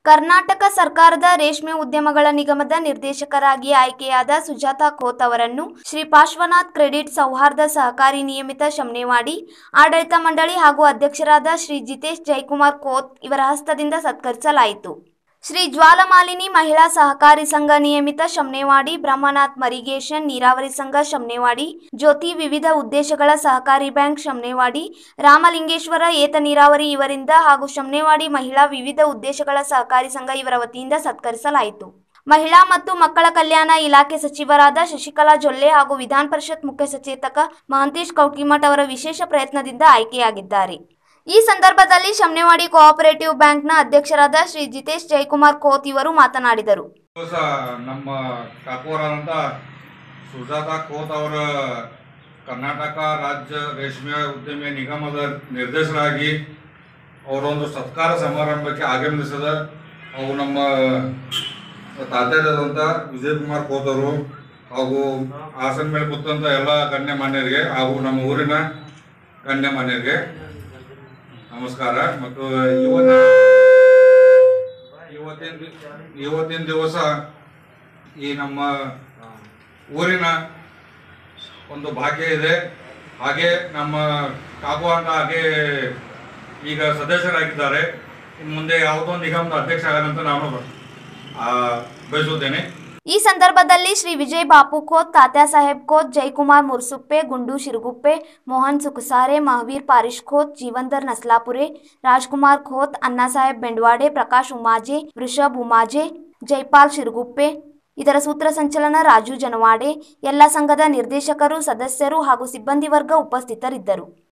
ಕರ್ನಾಟಕ ಸರ್ಕಾರದ ರೇಷ್ಮೆ ಉದ್ಯಮಗಳ ನಿಗಮದ ನಿರ್ದೇಶಕರಾಗಿ ಆಯ್ಕೆಯಾದ ಸುಜಾತಾ ಖೋತ್ ಅವರನ್ನು ಶ್ರೀ ಪಾರ್ಶ್ವನಾಥ್ ಕ್ರೆಡಿಟ್ ಸೌಹಾರ್ದ ಸಹಕಾರಿ ನಿಯಮಿತ ಶಮ್ನೇವಾಡಿ ಆಡಳಿತ ಮಂಡಳಿ ಹಾಗೂ ಅಧ್ಯಕ್ಷರಾದ ಶ್ರೀ ಜಿತೇಶ್ ಜಯಕುಮಾರ್ ಖೋತ್ ಇವರ ಹಸ್ತದಿಂದ ಸತ್ಕರಿಸಲಾಯಿತು ಶ್ರೀ ಜ್ವಾಲಮಾಲಿನಿ ಮಹಿಳಾ ಸಹಕಾರಿ ಸಂಘ ನಿಯಮಿತ ಶಮ್ನೇವಾಡಿ ಬ್ರಹ್ಮನಾಥ್ ಮರಿಗೇಶನ್ ನೀರಾವರಿ ಸಂಘ ಶಮ್ನೇವಾಡಿ ಜ್ಯೋತಿ ವಿವಿಧ ಉದ್ದೇಶಗಳ ಸಹಕಾರಿ ಬ್ಯಾಂಕ್ ಶಮ್ನೇವಾಡಿ ರಾಮಲಿಂಗೇಶ್ವರ ಏತ ನೀರಾವರಿ ಇವರಿಂದ ಹಾಗೂ ಶಮ್ನೇವಾಡಿ ಮಹಿಳಾ ವಿವಿಧ ಉದ್ದೇಶಗಳ ಸಹಕಾರಿ ಸಂಘ ಇವರ ವತಿಯಿಂದ ಸತ್ಕರಿಸಲಾಯಿತು ಮಹಿಳಾ ಮತ್ತು ಮಕ್ಕಳ ಕಲ್ಯಾಣ ಇಲಾಖೆ ಸಚಿವರಾದ ಶಶಿಕಲಾ ಜೊಲ್ಲೆ ಹಾಗೂ ವಿಧಾನ ಪರಿಷತ್ ಮುಖ್ಯ ಸಚೇತಕ ಮಹಂತೇಶ್ ಕೌಟಿಮಠ್ ಅವರ ವಿಶೇಷ ಪ್ರಯತ್ನದಿಂದ ಆಯ್ಕೆಯಾಗಿದ್ದಾರೆ ಈ ಸಂದರ್ಭದಲ್ಲಿ ಶಮ್ನೇವಾಡಿ ಕೋಆಪರೇಟಿವ್ ಬ್ಯಾಂಕ್ನ ಅಧ್ಯಕ್ಷರಾದ ಶ್ರೀ ಜಿತೇಶ್ ಜಯಕುಮಾರ್ ಖೋತ್ ಇವರು ಮಾತನಾಡಿದರು ದಿವಸ ನಮ್ಮ ಕಾಕೋರಾದಂಥ ಸುಜಾತಾ ಖೋತ್ ಅವರ ಕರ್ನಾಟಕ ರಾಜ್ಯ ರೇಷ್ಮೆ ಉದ್ಯಮಿ ನಿಗಮದ ನಿರ್ದೇಶಕರಾಗಿ ಅವರೊಂದು ಸತ್ಕಾರ ಸಮಾರಂಭಕ್ಕೆ ಆಗಮಿಸಿದ ಅವು ನಮ್ಮ ತಾತ್ಯಾದಂಥ ವಿಜಯ್ ಕುಮಾರ್ ಖೋತ್ ಅವರು ಹಾಗೂ ಹಾಸನ ಮೇಲೆ ಕೂತಂಥ ಎಲ್ಲ ಗಣ್ಯಮಾನ್ಯರಿಗೆ ಹಾಗೂ ನಮ್ಮ ಊರಿನ ಗಣ್ಯಮಾನ್ಯರಿಗೆ ನಮಸ್ಕಾರ ಮತ್ತು ಇವತ್ತು ಇವತ್ತಿನ ದಿ- ಇವತ್ತಿನ ದಿವಸ ಈ ನಮ್ಮ ಊರಿನ ಒಂದು ಭಾಗ್ಯ ಇದೆ ಹಾಗೆ ನಮ್ಮ ಕಾಪು ಅಂತ ಹಾಗೆ ಈಗ ಸದಸ್ಯರಾಗಿದ್ದಾರೆ ಇನ್ನು ಮುಂದೆ ಯಾವುದೋ ನಿಗಮದ ಅಧ್ಯಕ್ಷ ಆಗದಂತ ನಾನು ಆ, ಬಯಸುತ್ತೇನೆ ಈ ಸಂದರ್ಭದಲ್ಲಿ ಶ್ರೀ ವಿಜಯ್ ಬಾಪು ಖೋತ್ ತಾತ್ಯಾ ಸಾಹೇಬ್ ಖೋತ್ ಜಯಕುಮಾರ್ ಮುರ್ಸುಪ್ಪೆ ಗುಂಡು ಶಿರುಗುಪ್ಪೆ ಮೋಹನ್ ಸುಕಸಾರೆ ಮಹಾವೀರ್ ಪಾರಿಶ್ ಖೋತ್ ಜೀವಂದರ್ ನಸ್ಲಾಪುರೆ ರಾಜ್ಕುಮಾರ್ ಖೋತ್ ಅಣ್ಣಾಸಾಹೇಬ್ ಬೆಂಡ್ವಾಡೆ ಪ್ರಕಾಶ್ ಉಮಾಜೆ ವೃಷಭ್ ಉಮಾಜೆ ಜೈಪಾಲ್ ಶಿರುಗುಪ್ಪೆ ಇದರ ಸೂತ್ರ ಸಂಚಲನ ರಾಜು ಜನವಾಡೆ ಎಲ್ಲ ಸಂಘದ ನಿರ್ದೇಶಕರು ಸದಸ್ಯರು ಹಾಗೂ ಸಿಬ್ಬಂದಿ ವರ್ಗ ಉಪಸ್ಥಿತರಿದ್ದರು